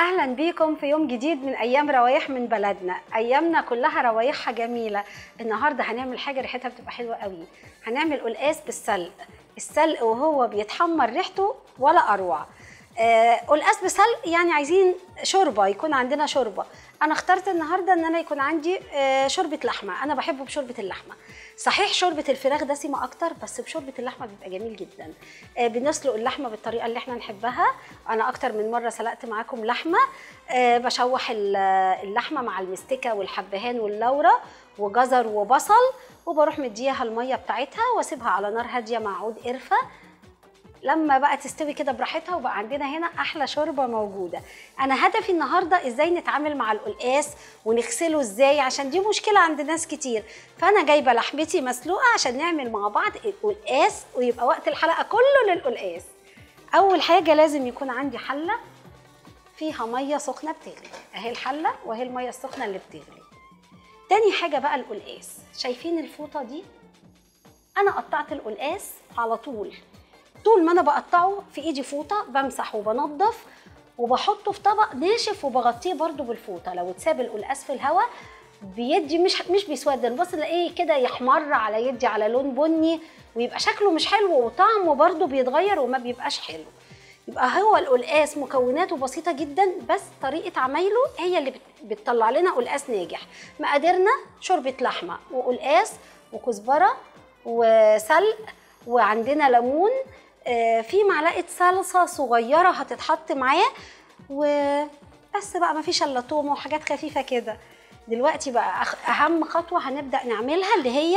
اهلا بيكم في يوم جديد من ايام روايح من بلدنا ايامنا كلها روايحها جميله النهارده هنعمل حاجه ريحتها بتبقى حلوه قوي هنعمل قلقاس بالسلق السلق وهو بيتحمر ريحته ولا اروع آه، قلقاس بسلق يعني عايزين شوربه يكون عندنا شوربه انا اخترت النهارده ان انا يكون عندي آه، شوربه لحمه انا بحبه بشوربه اللحمه صحيح شوربه الفراخ دسمه اكتر بس بشوربه اللحمه بيبقى جميل جدا آه، بنسلق اللحمه بالطريقه اللي احنا نحبها انا اكتر من مره سلقت معاكم لحمه آه، بشوح ال- اللحمه مع المستكه والحبهان واللورة وجزر وبصل وبروح مديها الميه بتاعتها واسيبها على نار هاديه مع عود قرفه لما بقى تستوي كده براحتها وبقى عندنا هنا احلى شوربه موجوده انا هدفي النهارده ازاي نتعامل مع القلقاس ونغسله ازاي عشان دي مشكله عند ناس كتير فانا جايبه لحمتي مسلوقه عشان نعمل مع بعض القلقاس ويبقى وقت الحلقه كله للقلقاس اول حاجه لازم يكون عندي حله فيها ميه سخنه بتغلي اهي الحله واهي الميه السخنه اللي بتغلي تاني حاجه بقى القلقاس شايفين الفوطه دي انا قطعت القلقاس على طول طول ما انا بقطعه في ايدي فوطه بمسح وبنضف وبحطه في طبق ناشف وبغطيه برده بالفوطه لو اتساب القلقاس في الهواء بيدي مش مش بيسود بص تلاقيه كده يحمر على يدي على لون بني ويبقى شكله مش حلو وطعمه برده بيتغير وما بيبقاش حلو يبقى هو القلقاس مكوناته بسيطه جدا بس طريقه عمايله هي اللي بت- بتطلع لنا قلقاس ناجح مقاديرنا شوربه لحمه وقلقاس وكزبره وسلق وعندنا ليمون آه، في معلقه صلصه صغيره هتتحط معاه وبس بقى مفيش الا توم وحاجات خفيفه كده دلوقتي بقى أخ- اهم خطوه هنبدا نعملها اللي هي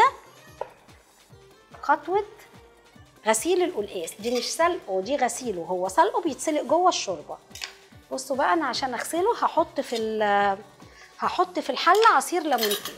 خطوه غسيل القلقاس دي مش سلقه دي غسيله هو سلقه بيتسلق جوه الشوربه بصوا بقى انا عشان اغسله هحط في ال- هحط في الحله عصير ليمونتين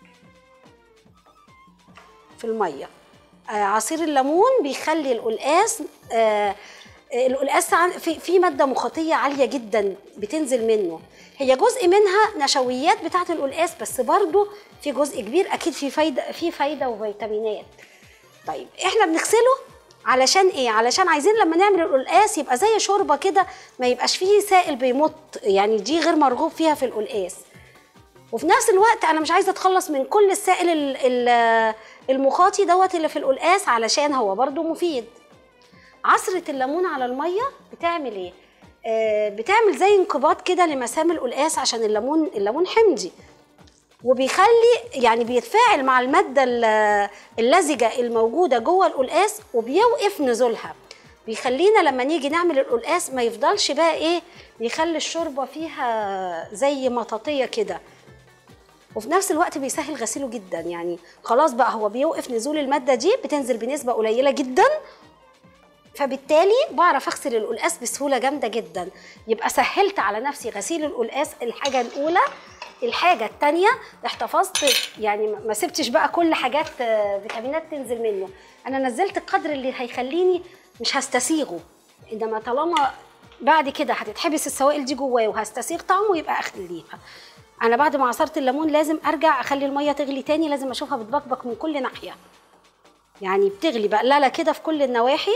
في الميه آه، عصير الليمون بيخلي القلقاس آه، آه، القلقاس عن- في في ماده مخاطيه عاليه جدا بتنزل منه هي جزء منها نشويات بتاعه القلقاس بس برضو في جزء كبير اكيد في فايده في فايده وفيتامينات طيب احنا بنغسله علشان ايه علشان عايزين لما نعمل القلقاس يبقى زي شوربه كده ما يبقاش فيه سائل بيمط يعني دي غير مرغوب فيها في القلقاس وفي نفس الوقت انا مش عايزه اتخلص من كل السائل ال- ال- المخاطي دوت اللي في القلقاس علشان هو برضو مفيد عصرة الليمون على المية بتعمل ايه؟ آه بتعمل زي انقباض كده لمسام القلقاس عشان الليمون الليمون حمضي وبيخلي يعني بيتفاعل مع المادة ال- اللزجة الموجودة جوه القلقاس وبيوقف نزولها بيخلينا لما نيجي نعمل القلقاس ما يفضلش بقى ايه يخلي الشوربة فيها زي مطاطية كده وفي نفس الوقت بيسهل غسيله جدا يعني خلاص بقى هو بيوقف نزول المادة دي بتنزل بنسبة قليلة جدا فبالتالي بعرف اغسل القلقاس بسهوله جامده جدا يبقى سهلت على نفسي غسيل القلقاس الحاجه الاولى الحاجه الثانيه احتفظت يعني ما سبتش بقى كل حاجات آه، فيتامينات تنزل منه انا نزلت القدر اللي هيخليني مش هستسيغه انما طالما بعد كده هتتحبس السوائل دي جواه وهستسيغ طعمه يبقى اخليها انا بعد ما عصرت الليمون لازم ارجع اخلي الميه تغلي تاني لازم اشوفها بتبقبق من كل ناحيه يعني بتغلي بقلله كده في كل النواحي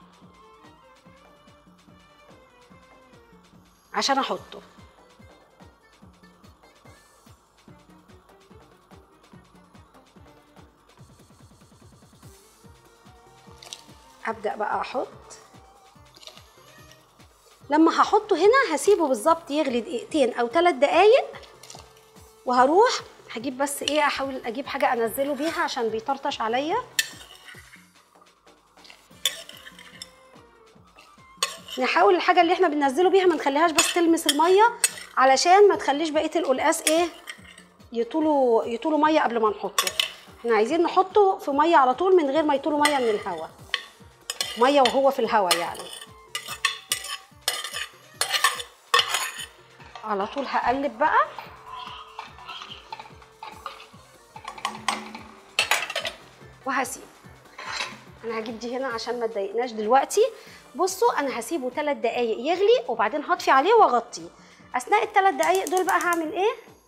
عشان احطه ابدا بقى احط لما هحطه هنا هسيبه بالظبط يغلي دقيقتين او ثلاث دقايق وهروح هجيب بس ايه احاول اجيب حاجه انزله بيها عشان بيطرطش عليا نحاول الحاجه اللي احنا بننزله بيها ما نخليهاش بس تلمس الميه علشان ما تخليش بقيه القلقاس ايه يطولوا يطولوا ميه قبل ما نحطه احنا عايزين نحطه في ميه على طول من غير ما يطولوا ميه من الهواء ميه وهو في الهواء يعني على طول هقلب بقى وهسيب انا هجيب دي هنا عشان ما تضايقناش دلوقتي بصوا انا هسيبه ثلاث دقايق يغلي وبعدين هطفي عليه واغطيه اثناء الثلاث دقايق دول بقى هعمل ايه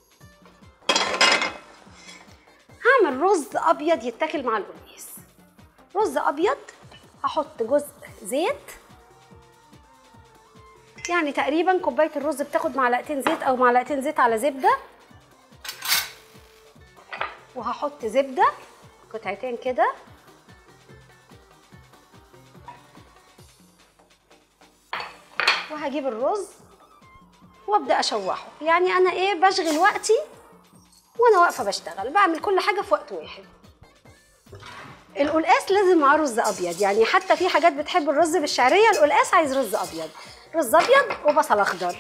هعمل رز ابيض يتاكل مع القلقاس رز ابيض هحط جزء زيت يعني تقريبا كوبايه الرز بتاخد معلقتين زيت او معلقتين زيت على زبده وهحط زبده قطعتين كده وهجيب الرز وابدا اشوحه يعني انا ايه بشغل وقتي وانا واقفه بشتغل بعمل كل حاجه في وقت واحد القلقاس لازم معاه رز ابيض يعني حتى في حاجات بتحب الرز بالشعريه القلقاس عايز رز ابيض رز ابيض وبصل اخضر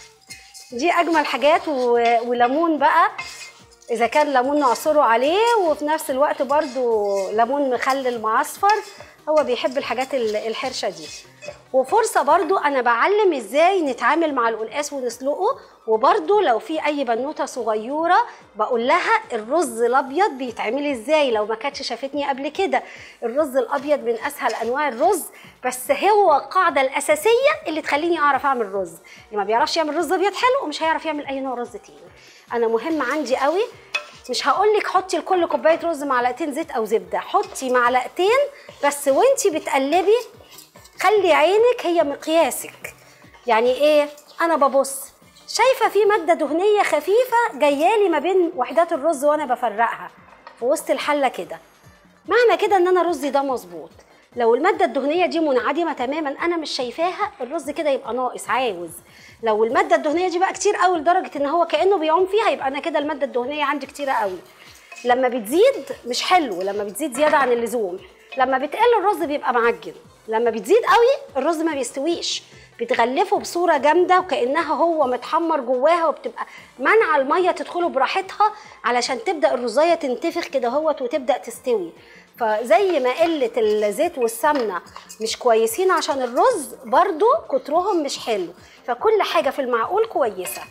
دي اجمل حاجات و... وليمون بقى اذا كان ليمون نعصره عليه وفي نفس الوقت برضو ليمون مخلل معصفر هو بيحب الحاجات ال- الحرشه دي وفرصه برضو انا بعلم ازاي نتعامل مع القلقاس ونسلقه وبرضو لو في اي بنوته صغيره بقول لها الرز الابيض بيتعمل ازاي لو ما كانتش شافتني قبل كده الرز الابيض من اسهل انواع الرز بس هو القاعده الاساسيه اللي تخليني اعرف اعمل رز اللي ما بيعرفش يعمل رز ابيض حلو مش هيعرف يعمل اي نوع رز تاني انا مهم عندي قوي مش هقول لك حطي لكل كوبايه رز معلقتين زيت او زبده حطي معلقتين بس وانتي بتقلبي خلي عينك هي مقياسك يعني ايه انا ببص شايفه في ماده دهنيه خفيفه جايالي ما بين وحدات الرز وانا بفرقها في وسط الحله كده معنى كده ان انا رزي ده مظبوط لو الماده الدهنيه دي منعدمه تماما انا مش شايفاها الرز كده يبقى ناقص عاوز لو الماده الدهنيه دي بقى كتير قوي لدرجه ان هو كانه بيعوم فيها يبقى انا كده الماده الدهنيه عندي كتيره قوي لما بتزيد مش حلو لما بتزيد زياده عن اللزوم لما بتقل الرز بيبقى معجن لما بتزيد قوي الرز ما بيستويش بتغلفه بصوره جامده وكانها هو متحمر جواها وبتبقى منع الميه تدخله براحتها علشان تبدا الرزايه تنتفخ كده هوت وتبدا تستوي فزي ما قله الزيت والسمنه مش كويسين عشان الرز برضو كترهم مش حلو فكل حاجه في المعقول كويسه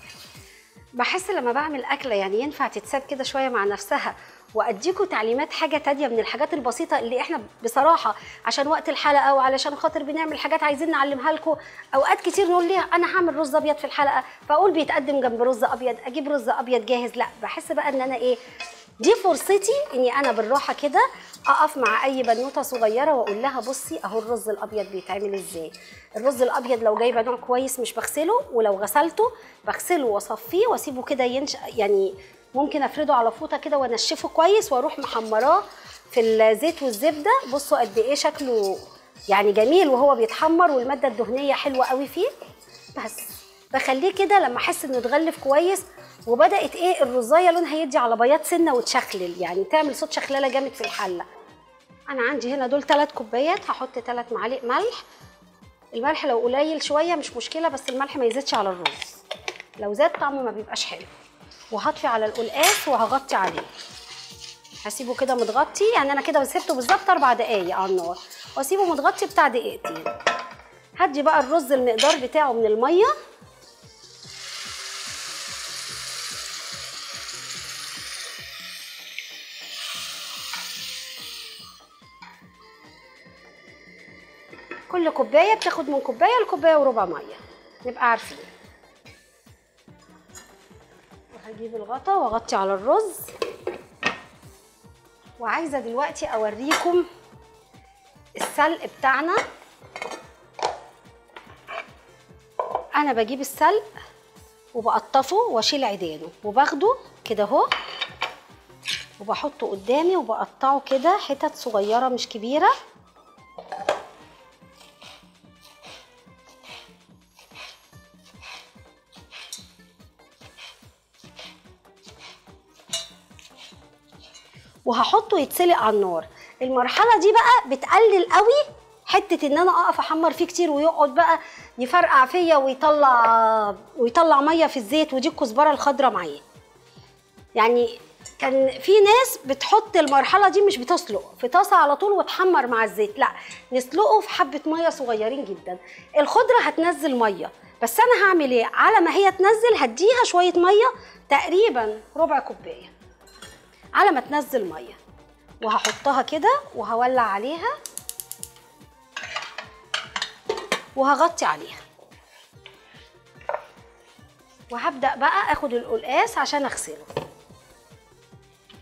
بحس لما بعمل أكلة يعني ينفع تتساب كده شوية مع نفسها وأديكوا تعليمات حاجة تانية من الحاجات البسيطة اللي إحنا بصراحة عشان وقت الحلقة وعلشان خاطر بنعمل حاجات عايزين نعلمها لكم أوقات كتير نقول ليه أنا هعمل رز أبيض في الحلقة فأقول بيتقدم جنب رز أبيض أجيب رز أبيض جاهز لا بحس بقى إن أنا إيه دي فرصتي اني انا بالراحه كده اقف مع اي بنوته صغيره واقول لها بصي اهو الرز الابيض بيتعمل ازاي الرز الابيض لو جايبه نوع كويس مش بغسله ولو غسلته بغسله واصفيه واسيبه كده ينش يعني ممكن افرده على فوطه كده وانشفه كويس واروح محمراه في الزيت والزبده بصوا قد ايه شكله يعني جميل وهو بيتحمر والماده الدهنيه حلوه قوي فيه بس بخليه كده لما احس انه اتغلف كويس وبدات ايه الرزايه لونها يدي على بياض سنه وتشخلل يعني تعمل صوت شخلله جامد في الحله انا عندي هنا دول ثلاث كوبايات هحط ثلاث معالق ملح الملح لو قليل شويه مش مشكله بس الملح ما يزيدش على الرز لو زاد طعمه ما بيبقاش حلو وهطفي على القلقاس وهغطي عليه هسيبه كده متغطي يعني انا كده سبته بالظبط اربع دقايق على النار واسيبه متغطي بتاع دقيقتين هدي بقى الرز المقدار بتاعه من الميه كل كوبايه بتاخد من كوبايه لكوبايه وربع ميه نبقى عارفين وهجيب الغطا واغطي على الرز وعايزه دلوقتي اوريكم السلق بتاعنا انا بجيب السلق وبقطفه واشيل عيدانه وباخده كده اهو وبحطه قدامي وبقطعه كده حتت صغيره مش كبيره وهحطه يتسلق على النار المرحله دي بقى بتقلل قوي حته ان انا اقف احمر فيه كتير ويقعد بقى يفرقع فيا ويطلع ويطلع ميه في الزيت ودي الكزبره الخضراء معاه يعني كان في ناس بتحط المرحله دي مش بتسلق في طاسه على طول وتحمر مع الزيت لا نسلقه في حبه ميه صغيرين جدا الخضره هتنزل ميه بس انا هعمل ايه على ما هي تنزل هديها شويه ميه تقريبا ربع كوبايه على ما تنزل ميه وهحطها كده وهولع عليها وهغطي عليها وهبدا بقى اخد القلقاس عشان اغسله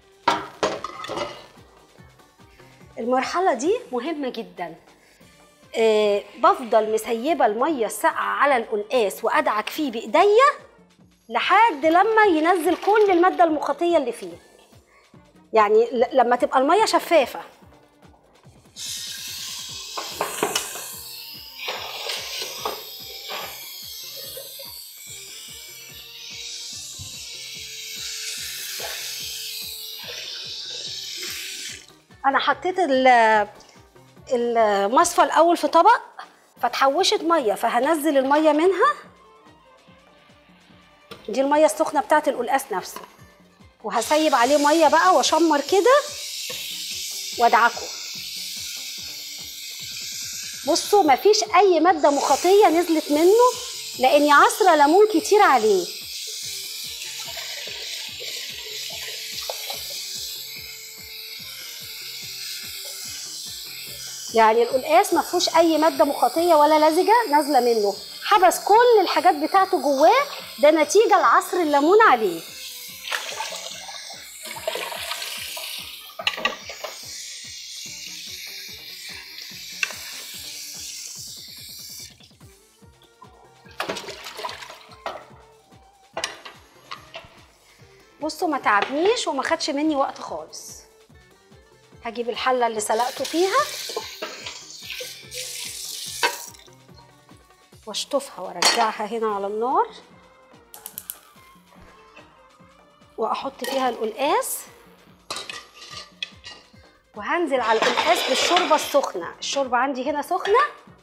المرحله دي مهمه جدا آه بفضل مسيبه الميه الساقعه على القلقاس وادعك فيه بايديا لحد لما ينزل كل الماده المخاطيه اللي فيه يعني ل- لما تبقى الميه شفافه انا حطيت ال- المصفى الاول في طبق فتحوشت ميه فهنزل الميه منها دي الميه السخنه بتاعت القلقاس نفسه وهسيب عليه ميه بقى واشمر كده وادعكه بصوا مفيش اي ماده مخاطيه نزلت منه لاني عصره ليمون كتير عليه يعني القلقاس ما فيهوش اي ماده مخاطيه ولا لزجه نازله منه حبس كل الحاجات بتاعته جواه ده نتيجه لعصر الليمون عليه بصوا ما تعبنيش وما خدش مني وقت خالص هجيب الحله اللي سلقته فيها واشطفها وارجعها هنا على النار واحط فيها القلقاس وهنزل على القلقاس بالشوربه السخنه الشوربه عندي هنا سخنه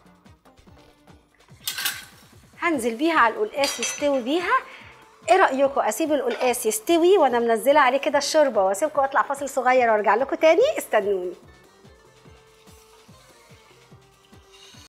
هنزل بيها على القلقاس يستوي بيها ايه رايكم اسيب القلقاس يستوي وانا منزله عليه كده الشوربه واسيبكم اطلع فاصل صغير وارجع لكم تاني استنوني